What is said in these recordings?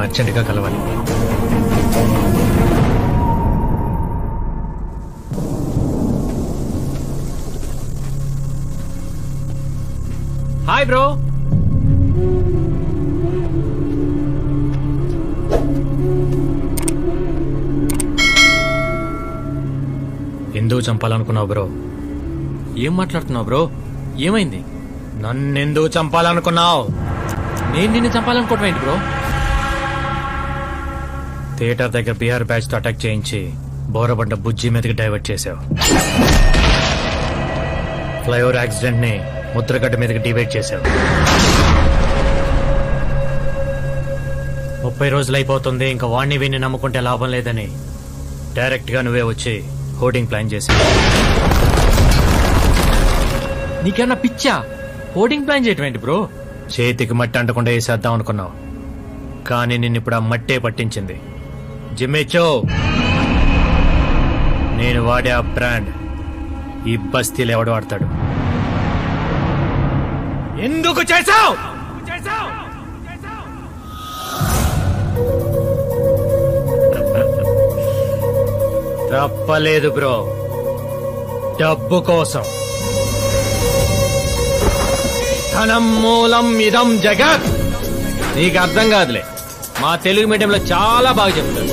అర్జెంటుగా కలవాలి hi bro ఎందుకు చంపాలనుకున్నావు బ్రో ఏం మాట్లాడుతున్నావు బ్రో ఏమైంది నన్నెందుకు చంపాలనుకున్నావు నేను నిన్ను చంపాలనుకోవటం ఏంటి బ్రో థియేటర్ దగ్గర బీహార్ బ్యాచ్ తో అటాక్ చేయించి బోరబండ బుజ్జి మీదకి డైవర్ట్ చేశావు ఫ్లైఓవర్ యాక్సిడెంట్ ని ముద్రగడ్డ మీదకి డివైడ్ చేశావు ముప్పై రోజులు అయిపోతుంది ఇంకా వాణ్ణి వీణ్ణి నమ్ముకుంటే లాభం లేదని డైరెక్ట్ గా నువ్వే వచ్చి హోర్డింగ్ ప్లాన్ చేశావు నీకన్నా పిచ్చా హోర్డింగ్ ప్లాన్ చేయటం ఏంటి బ్రో చేతికి మట్టి అంటకుండా వేసేద్దాం అనుకున్నావు కానీ నిన్ను ఇప్పుడు ఆ మట్టే పట్టించింది జిమ్మేచో నేను వాడే ఆ బ్రాండ్ ఈ బస్తీలు ఎవడు వాడతాడు ఎందుకు చేశావు తప్పలేదు బ్రో డబ్బు కోసం ధనం మూలం ఇదం జగత్ నీకు అర్థం కాదులే మా తెలుగు మీడియంలో చాలా బాగా చెప్తారు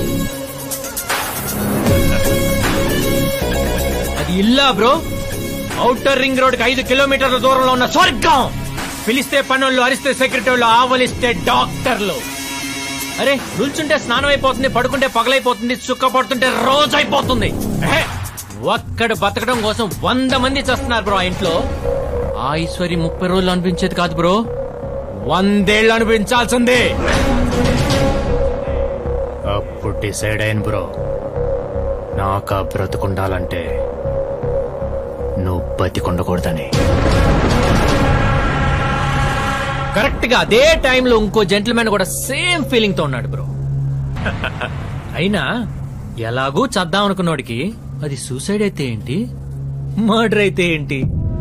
అది ఇల్లా బ్రో ఔటర్ రింగ్ రోడ్ కి ఐదు కిలోమీటర్ల దూరంలో ఉన్న స్వర్గం పిలిస్తే పనులు అరిస్తే సెక్రటరీలు ఆవలిస్తే డాక్టర్లు అరే నిల్చుంటే స్నానం అయిపోతుంది పడుకుంటే పగలైపోతుంది చుక్క పడుతుంటే రోజు అయిపోతుంది ఎహె, ఒక్కడు బతకడం కోసం వంద మంది చేస్తున్నారు బ్రో ఆ ఇంట్లో ఆ ఐశ్వర్య ముప్పై రోజులు అనిపించేది కాదు బ్రో వందేళ్ళు అనిపించాల్సిందే అప్పుడు డిసైడ్ అయిన బ్రో నాకు ఆ బ్రతుకుండాలంటే నువ్వు బతికుండకూడదని కరెక్ట్ గా అదే టైంలో ఇంకో జెంటిల్మెన్ కూడా సేమ్ ఫీలింగ్ తో ఉన్నాడు బ్రో అయినా ఎలాగూ చద్దాం అనుకున్నోడికి అది సూసైడ్ అయితే ఏంటి మర్డర్ అయితే ఏంటి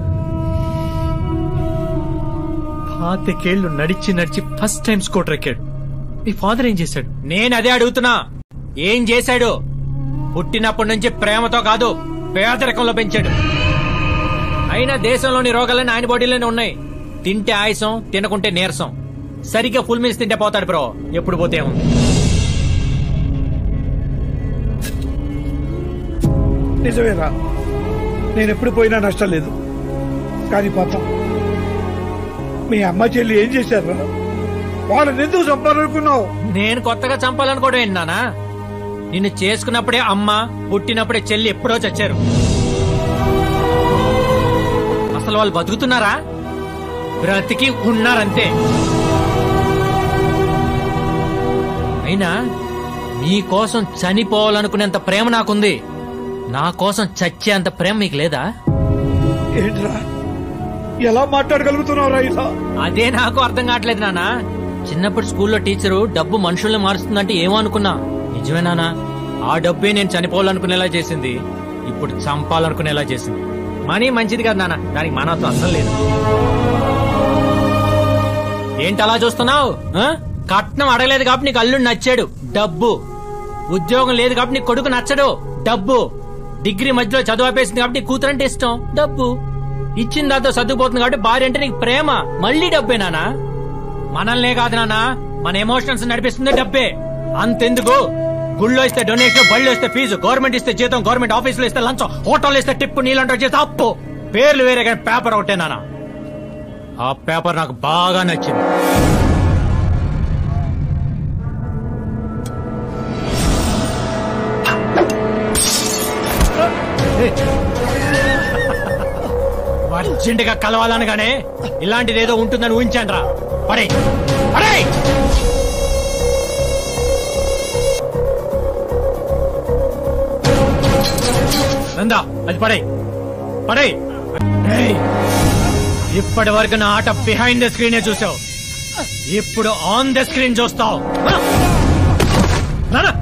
పాతికేళ్లు నడిచి నడిచి ఫస్ట్ టైం స్కూటర్ ఎక్కాడు మీ ఫాదర్ ఏం చేశాడు నేను అదే అడుగుతున్నా ఏం చేశాడు పుట్టినప్పటి నుంచి ప్రేమతో కాదు పేదరికంలో పెంచాడు అయినా దేశంలోని రోగాలన్నీ ఆయన బాడీలోనే ఉన్నాయి తింటే ఆయాసం తినకుంటే నీరసం సరిగ్గా ఫుల్ మీల్స్ తింటే పోతాడు బ్రో ఎప్పుడు పోతే ఉంది నిజమేరా నేను ఎప్పుడు పోయినా నష్టం లేదు కానీ పాపం మీ అమ్మ చెల్లి ఏం చేశారా వాళ్ళని ఎందుకు చంపాలనుకున్నావు నేను కొత్తగా చంపాలనుకోవడం ఏంటి నానా నిన్ను చేసుకున్నప్పుడే అమ్మ పుట్టినప్పుడే చెల్లి ఎప్పుడో చచ్చారు అసలు వాళ్ళు బతుకుతున్నారా బ్రతికి ఉన్నారంతే అయినా నీ కోసం చనిపోవాలనుకునేంత ప్రేమ నాకుంది నా కోసం చచ్చేంత ప్రేమ మీకు లేదా ఏంట్రా ఎలా మాట్లాడగలుగుతున్నావురా ఇలా అదే నాకు అర్థం కావట్లేదు నానా చిన్నప్పుడు స్కూల్లో టీచరు డబ్బు మనుషుల్ని మారుస్తుందంటే ఏమో అనుకున్నా నిజమే నానా ఆ డబ్బే నేను చనిపోవాలనుకునేలా చేసింది ఇప్పుడు చంపాలనుకునేలా చేసింది మనీ మంచిది కదా నాన్న దానికి మనతో అసలు లేదు ఏంటి అలా చూస్తున్నావు కట్నం అడగలేదు కాబట్టి నీకు అల్లుడు నచ్చాడు డబ్బు ఉద్యోగం లేదు కాబట్టి నీ కొడుకు నచ్చడు డబ్బు డిగ్రీ మధ్యలో చదువు ఆపేసింది కాబట్టి నీ కూతురంటే ఇష్టం డబ్బు ఇచ్చిన దాంతో చదువుపోతుంది కాబట్టి భార్య అంటే నీకు ప్రేమ మళ్ళీ డబ్బే నానా మనల్నే కాదు నానా మన ఎమోషనల్స్ నడిపిస్తుంది డబ్బే అంతెందుకు గుళ్ళో ఇస్తే డొనేషన్ బళ్ళు ఇస్తే ఫీజు గవర్నమెంట్ ఇస్తే జీతం గవర్నమెంట్ ఆఫీసులో ఇస్తే లంచం హోటల్ ఇస్తే టిప్పు నీళ్ళంటో చేస్తే అప్పు పేర్లు వేరే కానీ పేపర్ ఒకటే నానా ఆ పేపర్ నాకు బాగా నచ్చింది అర్జెంట్ గా కలవాలనగానే ఇలాంటిది ఏదో ఉంటుందని ఊహించాను రా పడే పడే నందా అది పడే పడే ఇప్పటి వరకు నా ఆట బిహైండ్ ద స్క్రీనే చూసావు ఇప్పుడు ఆన్ ద స్క్రీన్ చూస్తావు నానా